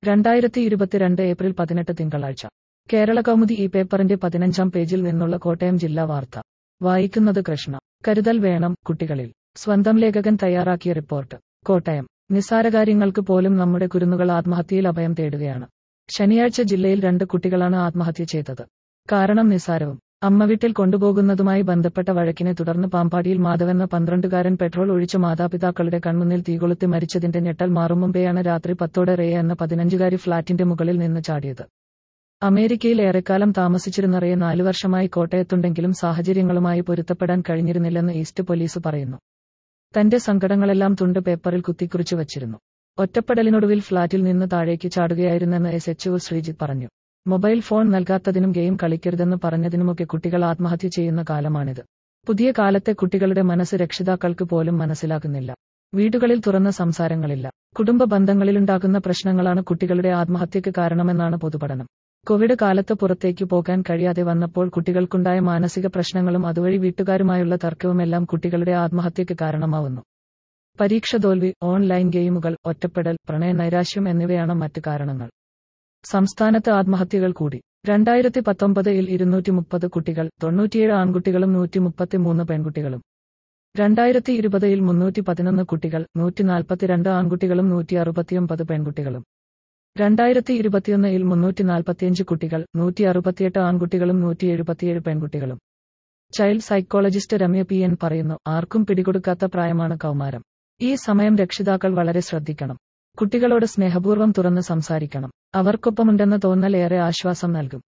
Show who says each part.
Speaker 1: രണ്ടായിരത്തി ഇരുപത്തിരണ്ട് ഏപ്രിൽ പതിനെട്ട് തിങ്കളാഴ്ച കേരള കൗമുദി ഈ പേപ്പറിന്റെ പതിനഞ്ചാം പേജിൽ നിന്നുള്ള കോട്ടയം ജില്ലാ വാർത്ത വായിക്കുന്നത് കൃഷ്ണ കരുതൽ വേണം കുട്ടികളിൽ സ്വന്തം ലേഖകൻ തയ്യാറാക്കിയ റിപ്പോർട്ട് കോട്ടയം നിസ്സാരകാര്യങ്ങൾക്ക് പോലും നമ്മുടെ കുരുന്നുകൾ ആത്മഹത്യയിൽ അഭയം തേടുകയാണ് ശനിയാഴ്ച ജില്ലയിൽ രണ്ട് കുട്ടികളാണ് ആത്മഹത്യ ചെയ്തത് കാരണം നിസ്സാരവും അമ്മ വീട്ടിൽ കൊണ്ടുപോകുന്നതുമായി ബന്ധപ്പെട്ട വഴക്കിനെ തുടർന്ന് പാമ്പാടിയിൽ മാധവെന്ന പന്ത്രണ്ടുകാരൻ പെട്രോൾ ഒഴിച്ച മാതാപിതാക്കളുടെ കൺമുന്നിൽ തീകൊളുത്തി മരിച്ചതിന്റെ ഞെട്ടൽ മാറും മുമ്പെയാണ് രാത്രി പത്തോടെ റേ എന്ന പതിനഞ്ചുകാരി ഫ്ളാറ്റിന്റെ മുകളിൽ നിന്ന് ചാടിയത് അമേരിക്കയിൽ ഏറെക്കാലം താമസിച്ചിരുന്ന റേ നാലു വർഷമായി കോട്ടയത്തുണ്ടെങ്കിലും സാഹചര്യങ്ങളുമായി പൊരുത്തപ്പെടാൻ കഴിഞ്ഞിരുന്നില്ലെന്ന് ഈസ്റ്റ് പോലീസ് പറയുന്നു തന്റെ സങ്കടങ്ങളെല്ലാം തുണ്ട് പേപ്പറിൽ കുത്തിക്കുറിച്ചു വച്ചിരുന്നു ഒറ്റപ്പെടലിനൊടുവിൽ ഫ്ളാറ്റിൽ നിന്ന് താഴേക്ക് ചാടുകയായിരുന്നെന്ന് എസ് എച്ച് ഒ ശ്രീജിത്ത് പറഞ്ഞു മൊബൈൽ ഫോൺ നൽകാത്തതിനും ഗെയിം കളിക്കരുതെന്ന് പറഞ്ഞതിനുമൊക്കെ കുട്ടികൾ ആത്മഹത്യ ചെയ്യുന്ന കാലമാണിത് പുതിയ കാലത്തെ കുട്ടികളുടെ മനസ്സ് രക്ഷിതാക്കൾക്ക് പോലും മനസ്സിലാകുന്നില്ല വീടുകളിൽ തുറന്ന സംസാരങ്ങളില്ല കുടുംബ ബന്ധങ്ങളിലുണ്ടാകുന്ന പ്രശ്നങ്ങളാണ് കുട്ടികളുടെ ആത്മഹത്യക്ക് കാരണമെന്നാണ് പൊതുപഠനം കോവിഡ് കാലത്ത് പുറത്തേക്ക് പോകാൻ കഴിയാതെ വന്നപ്പോൾ കുട്ടികൾക്കുണ്ടായ മാനസിക പ്രശ്നങ്ങളും അതുവഴി വീട്ടുകാരുമായുള്ള തർക്കവുമെല്ലാം കുട്ടികളുടെ ആത്മഹത്യക്ക് കാരണമാവുന്നു പരീക്ഷ തോൽവി ഓൺലൈൻ ഗെയിമുകൾ ഒറ്റപ്പെടൽ പ്രണയ നൈരാശ്യം എന്നിവയാണ് മറ്റ് കാരണങ്ങൾ സംസ്ഥാനത്ത് ആത്മഹത്യകൾ കൂടി രണ്ടായിരത്തി പത്തൊമ്പതിൽ ഇരുന്നൂറ്റി മുപ്പത് കുട്ടികൾ തൊണ്ണൂറ്റിയേഴ് ആൺകുട്ടികളും നൂറ്റി മുപ്പത്തിമൂന്ന് പെൺകുട്ടികളും രണ്ടായിരത്തി ഇരുപതിൽ മുന്നൂറ്റി പതിനൊന്ന് കുട്ടികൾ നൂറ്റി നാൽപ്പത്തിരണ്ട് ആൺകുട്ടികളും നൂറ്റി അറുപത്തിയൊമ്പത് പെൺകുട്ടികളും രണ്ടായിരത്തി ഇരുപത്തിയൊന്നിൽ മുന്നൂറ്റി നാൽപ്പത്തിയഞ്ച് കുട്ടികൾ നൂറ്റി അറുപത്തിയെട്ട് ആൺകുട്ടികളും നൂറ്റി എഴുപത്തിയേഴ് പെൺകുട്ടികളും child psychologist Ramya P N പറയുന്നു ആർക്കും പിടികൊടുക്കാത്ത പ്രായമാണ് കൗമാരം ഈ സമയം രക്ഷിതാക്കൾ വളരെ ശ്രദ്ധിക്കണം കുട്ടികളോട് സ്നേഹപൂർവ്വം തുറന്ന് സംസാരിക്കണം അവർക്കൊപ്പമുണ്ടെന്ന തോന്നൽ ഏറെ ആശ്വാസം നൽകും